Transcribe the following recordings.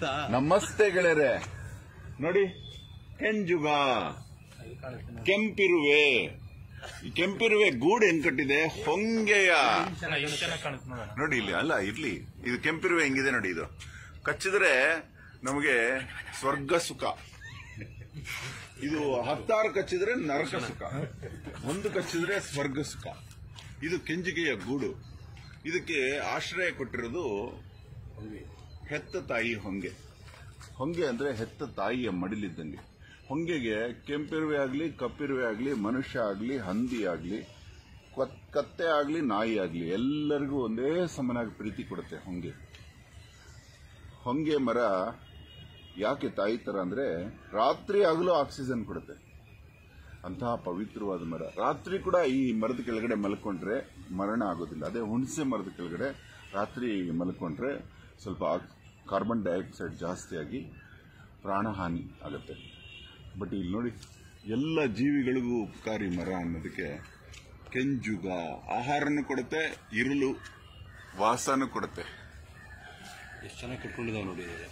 ನಮಸ್ತೆ ಗೆಳೆಯರೆ ನೋಡಿ ಕೆಂಜುಗ ಕೆಂಪಿರುವೆ ಈ ಕೆಂಪಿರುವೆ ಗೂಡು ಏನ್ ಕಟ್ಟಿದೆ ಹೊಂಗೆಯ ನೋಡಿ ಇಲ್ಲಿ ಅಲ್ಲ ಇರ್ಲಿ ಇದು ಕೆಂಪಿರುವೆ ಹೆಂಗಿದೆ ನೋಡಿ ಇದು ಕಚ್ಚಿದ್ರೆ ನಮಗೆ ಸ್ವರ್ಗ ಸುಖ ಇದು ಹತ್ತಾರು ಕಚ್ಚಿದ್ರೆ ನರಕ ಸುಖ ಒಂದು ಕಚ್ಚಿದ್ರೆ ಸ್ವರ್ಗ ಸುಖ ಇದು ಕೆಂಜಿಗೆಯ ಗೂಡು ಇದಕ್ಕೆ ಆಶ್ರಯ ಕೊಟ್ಟಿರೋದು ಹೆತ್ತ ತಾಯಿ ಹೊಂಗೆ ಹೊಂಗೆ ಅಂದ್ರೆ ಹೆತ್ತ ತಾಯಿಯ ಮಡಿಲಿದ್ದಂಗೆ ಹೊಂಗೆಗೆ ಕೆಂಪಿರುವೆ ಆಗಲಿ ಕಪ್ಪಿರುವೆ ಆಗಲಿ ಮನುಷ್ಯ ಆಗಲಿ ಹಂದಿ ಆಗಲಿ ಕತ್ತೆ ಆಗಲಿ ನಾಯಿ ಆಗಲಿ ಎಲ್ಲರಿಗೂ ಒಂದೇ ಸಮನಾಗಿ ಪ್ರೀತಿ ಕೊಡುತ್ತೆ ಹೊಂಗೆ ಹೊಂಗೆ ಮರ ಯಾಕೆ ತಾಯಿ ತರ ಅಂದ್ರೆ ರಾತ್ರಿ ಆಗಲೂ ಆಕ್ಸಿಜನ್ ಕೊಡುತ್ತೆ ಅಂತಹ ಪವಿತ್ರವಾದ ಮರ ರಾತ್ರಿ ಕೂಡ ಈ ಮರದ ಕೆಳಗಡೆ ಮಲ್ಕೊಂಡ್ರೆ ಮರಣ ಆಗೋದಿಲ್ಲ ಅದೇ ಹುಣಸೆ ಮರದ ಕೆಳಗಡೆ ರಾತ್ರಿ ಮಲ್ಕೊಂಡ್ರೆ ಸ್ವಲ್ಪ ಕಾರ್ಬನ್ ಡೈಆಕ್ಸೈಡ್ ಜಾಸ್ತಿಯಾಗಿ ಪ್ರಾಣಹಾನಿ ಆಗುತ್ತೆ ಬಟ್ ಇಲ್ಲಿ ನೋಡಿ ಎಲ್ಲ ಜೀವಿಗಳಿಗೂ ಉಪಕಾರಿ ಮರ ಅನ್ನೋದಕ್ಕೆ ಕೆಂಜುಗ ಆಹಾರನೂ ಕೊಡುತ್ತೆ ಇರುಳು ವಾಸನೂ ಕೊಡುತ್ತೆ ಎಷ್ಟು ಚೆನ್ನಾಗಿ ಕಟ್ಕೊಂಡಿದ್ದಾವೆ ನೋಡಿ ಇದು.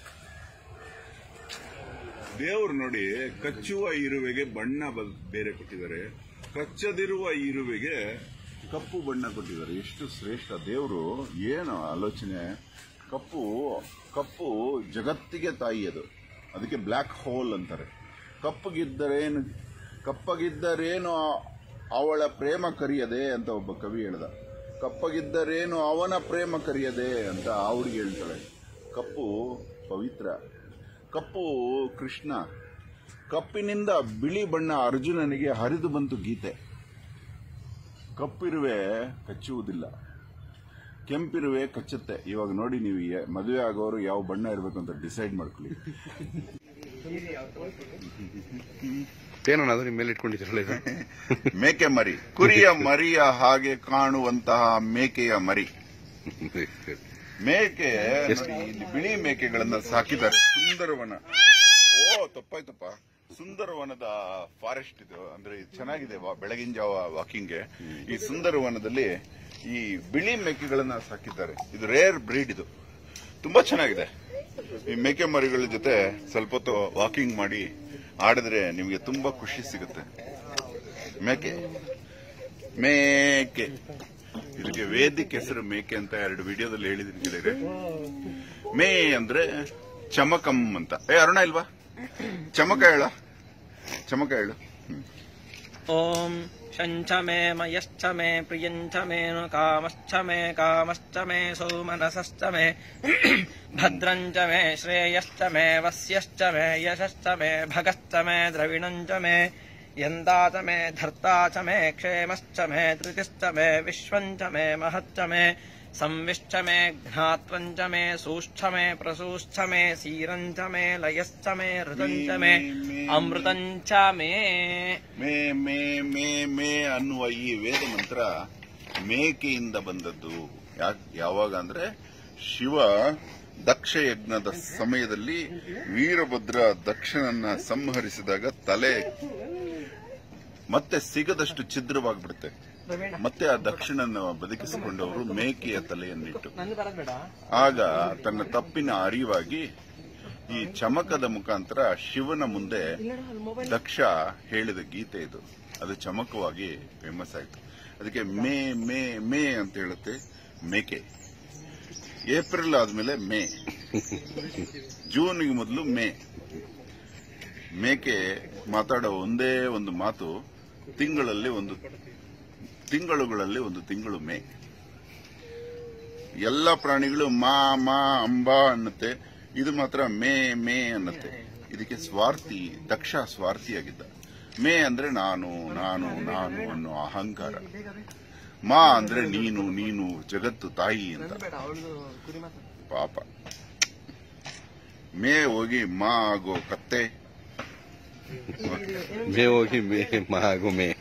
ದೇವರು ನೋಡಿ ಕಚ್ಚುವ ಇರುವೆಗೆ ಬಣ್ಣ ಬ- ಬೇರೆ ಕೊಟ್ಟಿದ್ದಾರೆ ಕಚ್ಚದಿರುವ ಇರುವೆಗೆ ಕಪ್ಪು ಬಣ್ಣ ಕೊಟ್ಟಿದ್ದಾರೆ ಎಷ್ಟು ಶ್ರೇಷ್ಠ ದೇವರು ಏನು ಆಲೋಚನೆ ಕಪ್ಪು ಕಪ್ಪು ಜಗತ್ತಿಗೆ ತಾಯಿ ಅದು ಅದಕ್ಕೆ ಬ್ಲ್ಯಾಕ್ ಹೋಲ್ ಅಂತಾರೆ ಕಪ್ಪಗಿದ್ದರೇನು ಕಪ್ಪಗಿದ್ದರೇನು ಅವಳ ಪ್ರೇಮ ಕರಿಯದೆ ಅಂತ ಒಬ್ಬ ಕವಿ ಹೇಳ್ದ ಕಪ್ಪಗಿದ್ದರೇನು ಅವನ ಪ್ರೇಮ ಕರಿಯದೆ ಅಂತ ಅವ್ರಿಗೆ ಹೇಳ್ತಾಳೆ ಕಪ್ಪು ಪವಿತ್ರ ಕಪ್ಪು ಕೃಷ್ಣ ಕಪ್ಪಿನಿಂದ ಬಿಳಿ ಬಣ್ಣ ಅರ್ಜುನನಿಗೆ ಹರಿದು ಬಂತು ಗೀತೆ ಕಪ್ಪಿರುವೆ ಕಚ್ಚುವುದಿಲ್ಲ ಕೆಂಪಿರುವೆ ಕಚ್ಚುತ್ತೆ ಇವಾಗ ನೋಡಿ ನೀವು ಯ- ಮದುವೆ ಆಗೋರು ಯಾವ ಬಣ್ಣ ಇರಬೇಕು ಅಂತ ಡಿಸೈಡ್ ಮಾಡ್ಕೊಳ್ಳಿ ಏನಣ್ಣ ಅದು ನಿಮ್ಮ ಮೇಲೆ ಇಟ್ಕೊಂಡಿದ್ದೀರಲ್ಲ ಇದು ಮೇಕೆ ಮರಿ ಕುರಿಯ ಮರಿಯ ಹಾಗೆ ಕಾಣುವಂತಹ ಮೇಕೆಯ ಮರಿ ಮೇಕೆ ನೋಡಿ, ಇಲ್ಲಿ ಬಿಳಿ ಮೇಕೆಗಳನ್ನ ಸಾಕಿದ್ದಾರೆ ಸುಂದರವನ ಓ ತಪ್ಪಾಯ್ತಪ್ಪ ಸುಂದರವನದ ಫಾರೆಸ್ಟ್ ಇದು ಅಂದ್ರೆ ಇದು ಚೆನ್ನಾಗಿದೆ ವಾ- ಬೆಳಗಿನ ಜಾವ ವಾಕಿಂಗ್ಗೆ ಈ ಸುಂದರವನದಲ್ಲಿ ಈ ಬಿಳಿ ಮೇಕೆಗಳನ್ನ ಸಾಕಿದ್ದಾರೆ ಇದು ರೇರ್ ಬ್ರೀಡ್ ಇದು ತುಂಬಾ ಚೆನ್ನಾಗಿದೆ ಈ ಮೇಕೆ ಮರಿಗಳ ಜೊತೆ ಸ್ವಲ್ಪ ಹೊತ್ತು ವಾಕಿಂಗ್ ಮಾಡಿ ಆಡಿದ್ರೆ ನಿಮಗೆ ತುಂಬಾ ಖುಷಿ ಸಿಗುತ್ತೆ ಮೇಕೆ ಮೇಕೆ ಇದಕ್ಕೆ ವೇದಿಕ್ ಹೆಸರು ಮೇಕೆ ಅಂತ ಎರಡು ವಿಡಿಯೋದಲ್ಲಿ ಹೇಳಿದೀನಿ ಗೆಳೆಯರೆ ಮೇ ಅಂದ್ರೆ ಚಮಕಂ ಅಂತ ಏ ಅರುಣ ಇಲ್ವಾ ಚಮಕ ಹೇಳ ಚಮಕ ಹೇಳು ಹ್ಮ್. ॐ शञ्च मे मयश्च मे प्रियञ्च मे नु कामश्च मे कामश्च मे सौमनसश्च मे भद्रञ्च मे श्रेयश्च मे वस्यश्च मे यशश्च मे भगश्च मे द्रविणञ्च मे यन्ता च मे धर्ता च मे क्षेमश्च मे धृतिश्च मे विश्वञ्च मे महच्च मे संविश्च मे घ्नात्वञ्च मे सूश्च मे प्रसूश्च मे सीरञ्च मे लयश्च मे हृदञ्च मे अमृतञ्च मे ಮೇ ಮೇ ಮೇ ಮೇ ಅನ್ನುವ ಈ ವೇದ ಮಂತ್ರ ಮೇಕೆಯಿಂದ ಬಂದದ್ದು ಯಾಕ್ ಯಾವಾಗ ಅಂದ್ರೆ ಶಿವ ದಕ್ಷ ಯಜ್ಞದ ಸಮಯದಲ್ಲಿ ವೀರಭದ್ರ ದಕ್ಷನನ್ನ ಸಂಹರಿಸಿದಾಗ ತಲೆ ಮತ್ತೆ ಸಿಗದಷ್ಟು ಛಿದ್ರವಾಗ್ಬಿಡುತ್ತೆ ಮತ್ತೆ ಆ ದಕ್ಷಿಣನ ಬದುಕಿಸಿಕೊಂಡವರು ಮೇಕೆಯ ತಲೆಯನ್ನಿಟ್ಟು ಆಗ ತನ್ನ ತಪ್ಪಿನ ಅರಿವಾಗಿ ಈ ಚಮಕದ ಮುಖಾಂತರ ಶಿವನ ಮುಂದೆ ದಕ್ಷ ಹೇಳಿದ ಗೀತೆ ಇದು ಅದು ಚಮಕವಾಗಿ ಫೇಮಸ್ ಆಯ್ತು ಅದಕ್ಕೆ ಮೇ ಮೇ ಮೇ ಅಂತ ಹೇಳುತ್ತೆ ಮೇಕೆ ಏಪ್ರಿಲ್ ಆದ್ಮೇಲೆ ಮೇ ಜೂನ್ಗೆ ಮೊದಲು ಮೇ ಮೇಕೆ ಮಾತಾಡೋ ಒಂದೇ ಒಂದು ಮಾತು ತಿಂಗಳಲ್ಲಿ ಒಂದು ತಿಂಗಳುಗಳಲ್ಲಿ ಒಂದು ತಿಂಗಳು ಮೇ ಎಲ್ಲ ಪ್ರಾಣಿಗಳು ಮಾ ಮಾ ಅಂಬಾ ಅನ್ನತ್ತೆ ಇದು ಮಾತ್ರ ಮೇ ಮೇ ಅನ್ನತ್ತೆ ಇದಕ್ಕೆ ಸ್ವಾರ್ಥಿ ದಕ್ಷ ಸ್ವಾರ್ಥಿಯಾಗಿದ್ದ ಮೇ ಅಂದ್ರೆ ನಾನು ನಾನು ನಾನು ಅನ್ನೋ ಅಹಂಕಾರ ಮಾ ಅಂದ್ರೆ ನೀನು ನೀನು ಜಗತ್ತು ತಾಯಿ ಅಂತ ಪಾಪ ಮೇ ಹೋಗಿ ಮಾ ಆಗೋ ಕತ್ತೆ ಮೇ ಹೋಗಿ ಮೇ ಮಾಗು ಮೇ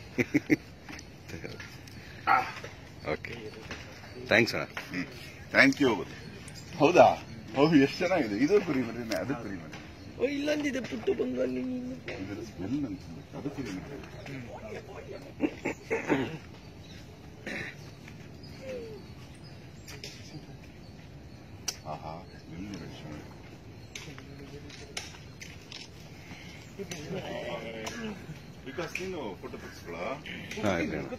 ಓಕೆ ಥ್ಯಾಂಕ್ಸ್ ಅಣ್ಣ ಥ್ಯಾಂಕ್ ಯು ಹೌದಾ ಹೌದು ಎಷ್ಟು ಚೆನ್ನಾಗಿದೆ ಇದು ಕುರಿ ಮರಿನೇ ಅದು ಕುರಿ ಮರಿ ಓ ಇಲ್ಲೊಂದಿದೆ ಪುಟ್ಟು ಬಂದು ಅಲ್ಲಿ ನೀನು ಇದರ ಸ್ಮೆಲ್ ನಂಗೆ ಅದು ಕುರಿ ಮರಿ ಆಹಾ ಸ್ಮೆಲ್ ನೋಡಿ ಎಷ್ಟು ಚೆನ್ನಾಗಿದೆ. ವಿಕಾಸ್ ನೀನು ಫೋಟೋ ತೆಗೆಸ್ಕೊಳ ಹಾ ಇಲ್ಲ ಅಣ್ಣ.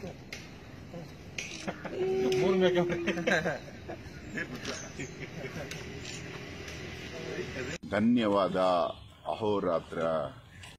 ಧನ್ಯವಾದ ಅಹೋರಾತ್ರ